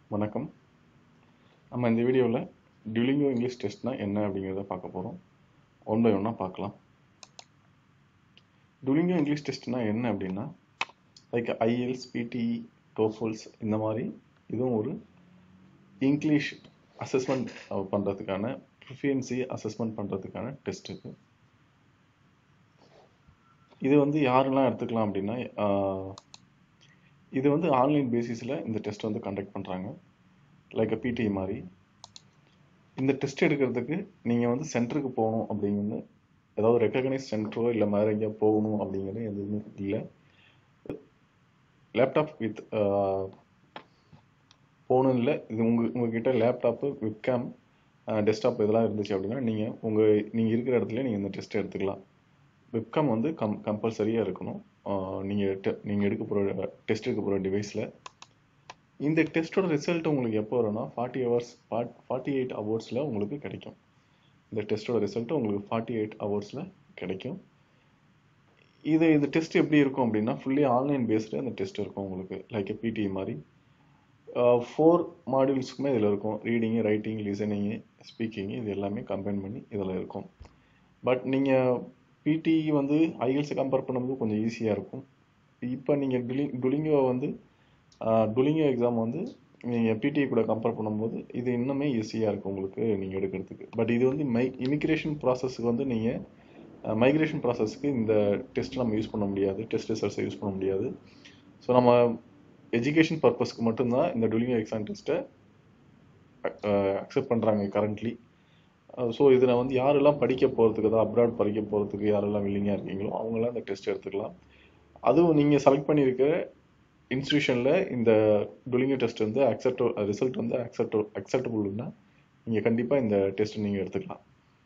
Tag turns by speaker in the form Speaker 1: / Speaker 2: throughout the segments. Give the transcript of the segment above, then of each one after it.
Speaker 1: வணக்கம் நம்ம இந்த வீடியோவில் டியூலிங்கோ இங்கிலீஷ் டெஸ்ட்னா என்ன அப்படிங்கிறத பார்க்க போகிறோம் ஒன் பை ஒன்னாக பார்க்கலாம் டியூலிங்கோ இங்கிலீஷ் டெஸ்ட்னா என்ன அப்படின்னா லைக் ஐஎல்ஸ் பிடிஇ டோஃபல்ஸ் இந்த மாதிரி இதுவும் ஒரு இங்கிலீஷ் அசஸ்மெண்ட் பண்ணுறதுக்கான ப்ரிஃபியன்சி அசஸ்மெண்ட் பண்ணுறதுக்கான டெஸ்ட் இது இது வந்து யாரெல்லாம் எடுத்துக்கலாம் அப்படின்னா ஆஹ், இது வந்து ஆன்லைன் பேசிஸில் இந்த டெஸ்ட் வந்து கண்டக்ட் பண்ணுறாங்க லைக் பிடிஇ மாதிரி இந்த டெஸ்ட் எடுக்கிறதுக்கு நீங்கள் வந்து சென்டருக்கு போகணும் அப்படிங்கிறது ஏதாவது ரெக்கக்னைஸ் சென்டரோ இல்லை வேறு எங்கேயா போகணும் அப்படிங்கிறது எதுவுமே இல்லை லேப்டாப் வித் போகணும் இல்லை இது உங்கள் உங்ககிட்ட லேப்டாப்பு வெப்கேம் டெஸ்க்டாப் இதெல்லாம் இருந்துச்சு அப்படின்னா நீங்கள் உங்கள் நீங்கள் இருக்கிற இடத்துல நீங்கள் இந்த டெஸ்ட் எடுத்துக்கலாம் வெப்காம் வந்து கம் கம்பல்சரியாக இருக்கணும் நீங்கள் நீங்கள் எடுக்க போகிற டெஸ்ட் எடுக்க போகிற டிவைஸில் இந்த டெஸ்ட்டோட ரிசல்ட் உங்களுக்கு எப்போ வரும்னா ஃபார்ட்டி ஹவர்ஸ் ஃபார்ட்டி எயிட் ஹவர்ஸில் உங்களுக்கு கிடைக்கும் இந்த டெஸ்ட்டோட ரிசல்ட் உங்களுக்கு ஃபார்ட்டி எயிட் ஹவர்ஸில் கிடைக்கும் இது இந்த டெஸ்ட் எப்படி இருக்கும் அப்படின்னா ஃபுல்லி ஆன்லைன் பேஸ்டு அந்த டெஸ்ட் இருக்கும் உங்களுக்கு லைக் பிடிஇ மாதிரி ஃபோர் மாடியூல்ஸுக்குமே இதில் இருக்கும் ரீடிங்கு ரைட்டிங் லிசனிங்கு ஸ்பீக்கிங்கு இது எல்லாமே கம்பைன் பண்ணி இதில் இருக்கும் பட் நீங்கள் பிடிஇ வந்து ஐஎல்ஸை கம்பேர் பண்ணும்போது கொஞ்சம் ஈஸியாக இருக்கும் இப்போ நீங்கள் டுலி டுலிங்கோ வந்து டுலிங்கோ எக்ஸாம் வந்து நீங்கள் பிடிஇ கூட கம்பேர் பண்ணும்போது இது இன்னுமே ஈஸியாக இருக்கும் உங்களுக்கு நீங்கள் எடுக்கிறதுக்கு பட் இது வந்து மை இமிக்ரேஷன் ப்ராசஸ்க்கு வந்து நீங்கள் மைக்ரேஷன் ப்ராசஸ்க்கு இந்த டெஸ்ட் நம்ம யூஸ் பண்ண முடியாது டெஸ்ட் ரிசல்ட்ஸை யூஸ் பண்ண முடியாது ஸோ நம்ம எஜுகேஷன் பர்பஸ்க்கு மட்டும்தான் இந்த டுலிங்கோ எக்ஸாம் டெஸ்ட்டை அக்செப்ட் பண்ணுறாங்க கரண்ட்லி ஸோ இதில் வந்து யாரெல்லாம் படிக்க போகிறதுக்கு தான் அப்ராட் படிக்க போகிறதுக்கு யாரெல்லாம் வில்லிங்காக இருக்கீங்களோ அவங்களாம் இந்த டெஸ்ட் எடுத்துக்கலாம் அதுவும் நீங்கள் செலக்ட் பண்ணியிருக்க இன்ஸ்டியூஷனில் இந்த டுலிங்கோ டெஸ்ட் வந்து அக்செப்ட் ரிசல்ட் வந்து அக்செப்ட் அக்செப்டபுள்னா நீங்கள் கண்டிப்பாக இந்த டெஸ்ட் நீங்கள் எடுத்துக்கலாம்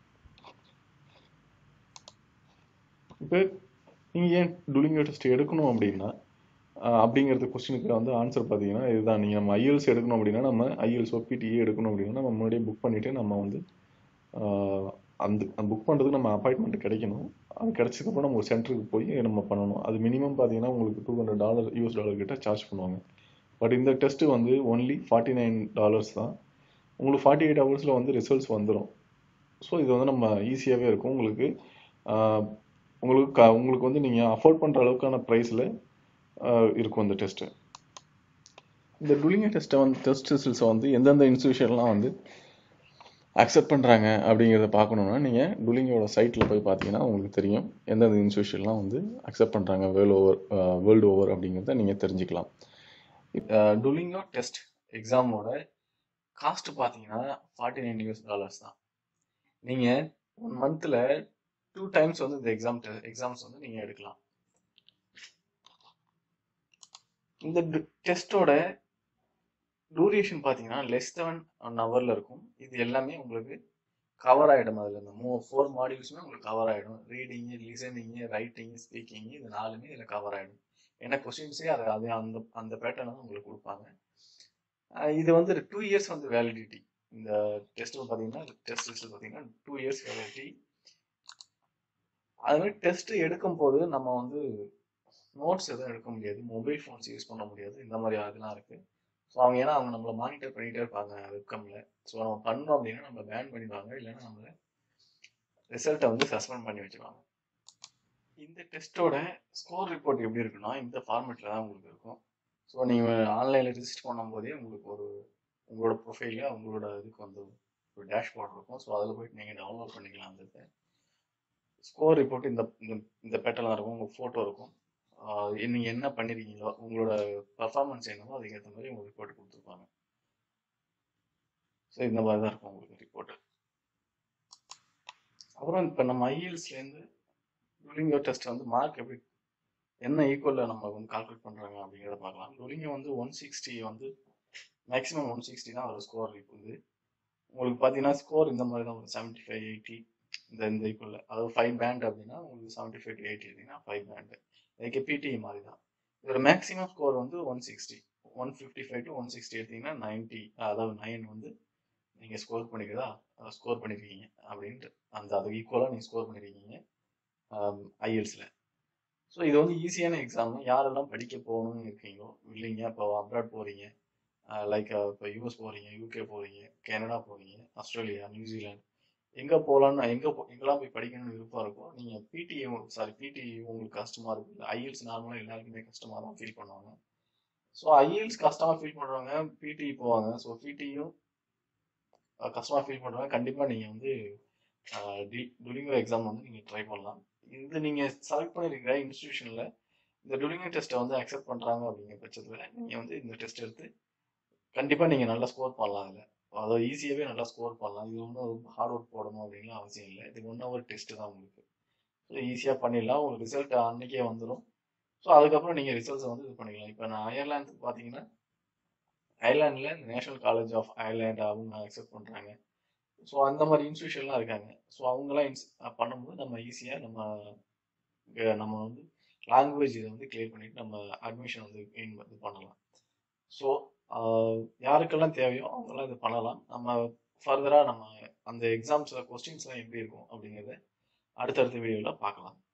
Speaker 1: இப்போ நீங்கள் ஏன் டுலிங்கோ டெஸ்ட் எடுக்கணும் அப்படின்னா ஆஹ் அப்படிங்கிறது கொஸ்டினுக்கு வந்து ஆன்சர் பார்த்தீங்கன்னா இதுதான் நீங்கள் நம்ம ஐஎல்ஸ் எடுக்கணும் அப்படின்னா நம்ம ஐஎல்ஸ் ஓபிடிஏ எடுக்கணும் அப்படின்னா நம்ம முன்னாடியே புக் பண்ணிவிட்டு நம்ம வந்து ஆஹ் அந்த புக் பண்ணுறதுக்கு நம்ம அப்பாயின்மெண்ட் கிடைக்கணும் அது கிடைச்சதுக்கப்புறம் நம்ம ஒரு சென்டருக்கு போய் நம்ம பண்ணணும் அது மினிமம் பார்த்தீங்கன்னா உங்களுக்கு two hundred dollar US dollar கிட்ட சார்ஜ் பண்ணுவாங்க பட் இந்த டெஸ்ட் வந்து ஒன்லி ஃபார்ட்டி நைன் டாலர்ஸ் தான் உங்களுக்கு ஃபார்ட்டி எயிட் ஹவர்ஸில் வந்து ரிசல்ட்ஸ் வந்துடும் ஸோ இது வந்து நம்ம ஈஸியாகவே இருக்கும் உங்களுக்கு ஆஹ் உங்களுக்கு க- உங்களுக்கு வந்து நீங்கள் அஃபோர்ட் பண்ணுற அளவுக்கான ப்ரைஸில் இருக்கும் இந்த டெஸ்ட்டு இந்த டுலிங்க டெஸ்ட்டை வந்து டெஸ்ட் ரிசல்ட்ஸை வந்து எந்தெந்த இன்ஸ்டியூஷன்லாம் வந்து அக்செப்ட் பண்ணுறாங்க அப்படிங்கிறத பார்க்கணுன்னா நீங்கள் டுலிங்கோட சைட்டில் போய் பார்த்தீங்கன்னா உங்களுக்கு தெரியும் எந்தெந்த இன்ஸ்டியூஷன்லாம் வந்து அக்செப்ட் பண்ணுறாங்க வேர்ல்டு ஓவர் வேர்ல்டு ஓவர் அப்படிங்கிறத நீங்கள் தெரிஞ்சுக்கலாம் டுலிங்கோ டெஸ்ட் எக்ஸாமோட காஸ்ட் பார்த்தீங்கன்னா ஃபார்ட்டி நைன் யூஎஸ் டாலர்ஸ் தான் நீங்கள் ஒன் மந்த்தில் டூ டைம்ஸ் வந்து இந்த எக்ஸாம் எக்ஸாம்ஸ் வந்து நீங்கள் எடுக்கலாம் இந்த டெஸ்ட்டோட டூரேஷன் பார்த்தீங்கன்னா லெஸ் தென் ஒன் ஹவரில் இருக்கும் இது எல்லாமே உங்களுக்கு கவர் ஆகிடும் அதில் இந்த மூ ஃபோர் மாடியூல்ஸுமே உங்களுக்கு கவர் ஆகிடும் ரீடிங்கு லிசனிங்கு ரைட்டிங்கு ஸ்பீக்கிங்கு இது நாலுமே இதில் கவர் ஆகிடும் ஏன்னா கொஸ்டின்ஸே அது அது அந்த அந்த பேட்டர்ன் தான் உங்களுக்கு கொடுப்பாங்க ஆஹ் இது வந்து டூ இயர்ஸ் வந்து வேலிடிட்டி இந்த டெஸ்ட் பார்த்தீங்கன்னா டெஸ்ட் ரிசல்ட் பார்த்தீங்கன்னா டூ இயர்ஸ் வேலிடிட்டி அது மாதிரி டெஸ்ட் எடுக்கும் போது நம்ம வந்து நோட்ஸ் எதுவும் எடுக்க முடியாது மொபைல் ஃபோன்ஸ் யூஸ் பண்ண முடியாது இந்த மாதிரி அதெல்லாம் இருக்கு ஸோ அவங்க ஏன்னா அவங்க நம்மளை மானிட்டர் பண்ணிட்டே இருப்பாங்க வெப்கம்ல ஸோ நம்ம பண்ணோம் அப்படின்னா நம்ம பேன் பண்ணிடுவாங்க இல்லைன்னா நம்மளை ரிசல்ட்டை வந்து சஸ்பெண்ட் பண்ணி வச்சுருவாங்க இந்த டெஸ்ட்டோட ஸ்கோர் ரிப்போர்ட் எப்படி இருக்குன்னா இந்த ஃபார்மேட்டில் தான் உங்களுக்கு இருக்கும் ஸோ நீங்கள் ஆன்லைனில் ரிஜிஸ்டர் பண்ணும்போதே உங்களுக்கு ஒரு உங்களோட ப்ரொஃபைலில் உங்களோட இதுக்கு வந்து ஒரு டேஷ்போர்ட் இருக்கும் ஸோ அதில் போயிட்டு நீங்கள் டவுன்லோட் பண்ணிக்கலாம் அந்த இதை ஸ்கோர் ரிப்போர்ட் இந்த இந்த- இந்த பேட்டர்லாம் இருக்கும் உங்கள் ஃபோட்டோ இருக்கும் ஆஹ் நீங்க என்ன பண்ணிருக்கீங்களோ உங்களோட பர்ஃபார்மன்ஸ் என்னவோ அதுக்கேற்ற மாதிரி உங்களுக்கு ரிப்போர்ட் கொடுத்துருப்பாங்க ஸோ இந்த மாதிரி தான் இருக்கும் உங்களுக்கு ரிப்போர்ட் அப்புறம் இப்போ நம்ம ஐஎல்ஸ்லேருந்து டூலிங்கோ டெஸ்ட் வந்து மார்க் எப்படி என்ன ஈக்குவலில் நம்ம வந்து கால்குலேட் பண்ணுறாங்க அப்படிங்கிறத பார்க்கலாம் டூலிங்கோ வந்து ஒன் சிக்ஸ்டி வந்து மேக்ஸிமம் ஒன் சிக்ஸ்டி தான் ஒரு ஸ்கோர் வந்து உங்களுக்கு பார்த்தீங்கன்னா ஸ்கோர் இந்த மாதிரி தான் ஒரு செவன்ட்டி ஃபைவ் எயிட்டி இந்த இந்த ஈக்குவலில் அதாவது ஃபைவ் பேண்ட் அப்படின்னா உங்களுக்கு செவன்ட்டி ஃபைவ் டு எயிட்டி இருந்தீங்கன்னா ஃபைவ் பேண்டு லைக் பிடிஇ மாதிரி தான் இதோட மேக்ஸிமம் ஸ்கோர் வந்து one sixty one fifty five to one sixty எடுத்தீங்கன்னா நைன்ட்டி அதாவது நைன் வந்து நீங்கள் ஸ்கோர் பண்ணிக்கிறதா ஸ்கோர் பண்ணிருக்கீங்க அப்படின்ட்டு அந்த அதுக்கு ஈக்குவலாக நீங்கள் ஸ்கோர் பண்ணிருக்கீங்க ஐஎல்ஸில் ஸோ இது வந்து ஈஸியான எக்ஸாம் யாரெல்லாம் படிக்க போகணும்னு இருக்கீங்களோ இல்லைங்க இப்போ அப்ராட் போகிறீங்க லைக் இப்போ யூஎஸ் போகிறீங்க யூகே போகிறீங்க கனடா போகிறீங்க ஆஸ்திரேலியா நியூசிலாந்து எங்கே போகலான்னு எங்கே போ எங்கெல்லாம் போய் படிக்கணும்னு விருப்பம் இருக்கோ நீங்கள் பிடி சாரி பிடி உங்களுக்கு கஷ்டமாக இருக்குது ஐஎல்ஸ் நார்மலாக எல்லாருக்குமே கஷ்டமாக தான் ஃபீல் பண்ணுவாங்க ஸோ ஐஎல்ஸ் கஷ்டமாக ஃபீல் பண்ணுறவங்க பிடி போவாங்க ஸோ பிடியும் கஷ்டமாக ஃபீல் பண்ணுறவங்க கண்டிப்பாக நீங்கள் வந்து டி டுலிங்கோ எக்ஸாம் வந்து நீங்கள் ட்ரை பண்ணலாம் இது நீங்கள் செலக்ட் பண்ணியிருக்கிற இன்ஸ்டியூஷனில் இந்த டுலிங்கோ டெஸ்ட்டை வந்து அக்செப்ட் பண்ணுறாங்க அப்படிங்கிற பட்சத்தில் நீங்கள் வந்து இந்த டெஸ்ட் எடுத்து கண்டிப்பாக நீங்கள் நல்லா ஸ்கோர் பண்ணலாம் அதில் அதாவது ஈஸியாகவே நல்லா ஸ்கோர் பண்ணலாம் இது ஒன்றும் ஹார்ட் ஒர்க் போடணும் அப்படின்லாம் அவசியம் இல்லை இது ஒன் ஹவர் டெஸ்ட்டு தான் உங்களுக்கு ஸோ ஈஸியாக பண்ணிடலாம் உங்களுக்கு ரிசல்ட் அன்றைக்கே வந்துடும் ஸோ அதுக்கப்புறம் நீங்கள் ரிசல்ட்ஸை வந்து இது பண்ணிக்கலாம் இப்போ நான் அயர்லாந்துக்கு பார்த்தீங்கன்னா அயர்லாண்டில் நேஷனல் காலேஜ் ஆஃப் அயர்லாண்ட் அவங்க அக்செப்ட் பண்ணுறாங்க ஸோ அந்த மாதிரி இன்ஸ்டியூஷன்லாம் இருக்காங்க ஸோ அவங்களாம் இன்ஸ் பண்ணும்போது நம்ம ஈஸியாக நம்ம நம்ம வந்து லாங்குவேஜ் இதை வந்து கிளியர் பண்ணிட்டு நம்ம அட்மிஷன் வந்து கெயின் இது பண்ணலாம் ஸோ யாருக்கெல்லாம் தேவையோ அவங்கெல்லாம் இது பண்ணலாம் நம்ம ஃபர்தராக நம்ம அந்த எக்ஸாம்ஸில் கொஸ்டின்ஸ்லாம் எப்படி இருக்கும் அப்படிங்கிறத அடுத்தடுத்த வீடியோவில் பார்க்கலாம்